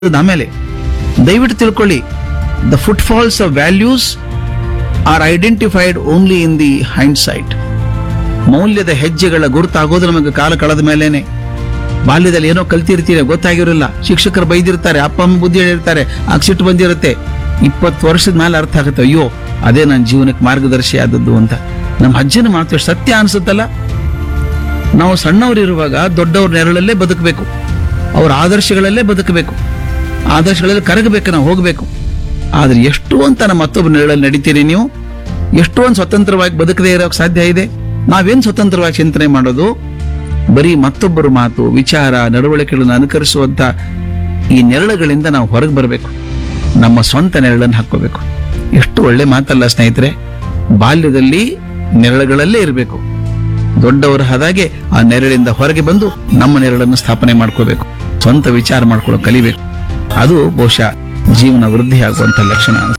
ಆಮೇಲೆ ದಯವಿಟ್ಟು ತಿಳ್ಕೊಳ್ಳಿ the footfalls of values are identified only in the hindsight ಮೌಲ್ಯದ ಹೆಜ್ಜೆಗಳ ಗುರುತಾಗೋದು ನಮಗೆ ಕಾಲ ಕಳೆದ ಮೇಲೇನೆ ಬಾಲ್ಯದಲ್ಲಿ ಏನೋ ಕಲ್ತಿರ್ತೀರಿ ಗೊತ್ತಾಗಿರಲ್ಲ ಶಿಕ್ಷಕರು ಬೈದಿರ್ತಾರೆ ಅಪ್ಪ ಅಮ್ಮ ಬುದ್ಧಿ ಹೇಳಿರ್ತಾರೆ ಆಗ ಸಿಟ್ಟು ಬಂದಿರುತ್ತೆ ಇಪ್ಪತ್ತು ವರ್ಷದ ಮೇಲೆ ಅರ್ಥ ಆಗುತ್ತೆ ಅಯ್ಯೋ ಅದೇ ನನ್ನ ಜೀವನಕ್ಕೆ ಮಾರ್ಗದರ್ಶಿ ಆದದ್ದು ಅಂತ ನಮ್ಮ ಅಜ್ಜನ ಮಾತು ಎಷ್ಟು ಸತ್ಯ ಅನ್ಸುತ್ತಲ್ಲ ನಾವು ಸಣ್ಣವರಿರುವಾಗ ದೊಡ್ಡವ್ರ ನೆರಳಲ್ಲೇ ಬದುಕಬೇಕು ಅವ್ರ ಆದರ್ಶಗಳಲ್ಲೇ ಬದುಕಬೇಕು ಆದರ್ಶಗಳಲ್ಲಿ ಕರಗಬೇಕು ನಾವು ಹೋಗಬೇಕು ಆದ್ರೆ ಎಷ್ಟು ಅಂತ ನಮ್ಮ ಮತ್ತೊಬ್ಬ ನೆರಳಲ್ಲಿ ನಡೀತೀರಿ ನೀವು ಎಷ್ಟು ಒಂದು ಸ್ವತಂತ್ರವಾಗಿ ಬದುಕದೇ ಇರೋಕೆ ಸಾಧ್ಯ ಇದೆ ನಾವೇನ್ ಸ್ವತಂತ್ರವಾಗಿ ಚಿಂತನೆ ಮಾಡೋದು ಬರೀ ಮತ್ತೊಬ್ಬರ ಮಾತು ವಿಚಾರ ನಡವಳಿಕೆಗಳನ್ನು ಅನುಕರಿಸುವಂತ ಈ ನೆರಳುಗಳಿಂದ ನಾವು ಹೊರಗೆ ಬರಬೇಕು ನಮ್ಮ ಸ್ವಂತ ನೆರಳನ್ನು ಹಾಕೋಬೇಕು ಎಷ್ಟು ಒಳ್ಳೆ ಮಾತಲ್ಲ ಸ್ನೇಹಿತರೆ ಬಾಲ್ಯದಲ್ಲಿ ನೆರಳುಗಳಲ್ಲೇ ಇರಬೇಕು ದೊಡ್ಡವರ ಹಾಗೆ ಆ ನೆರಳಿಂದ ಹೊರಗೆ ಬಂದು ನಮ್ಮ ನೆರಳನ್ನು ಸ್ಥಾಪನೆ ಮಾಡ್ಕೋಬೇಕು ಸ್ವಂತ ವಿಚಾರ ಮಾಡ್ಕೊಳ್ಳೋ ಕಲಿಬೇಕು ಅದು ಬಹುಶಃ ಜೀವನ ವೃದ್ಧಿ ಆಗುವಂತ ಲಕ್ಷಣ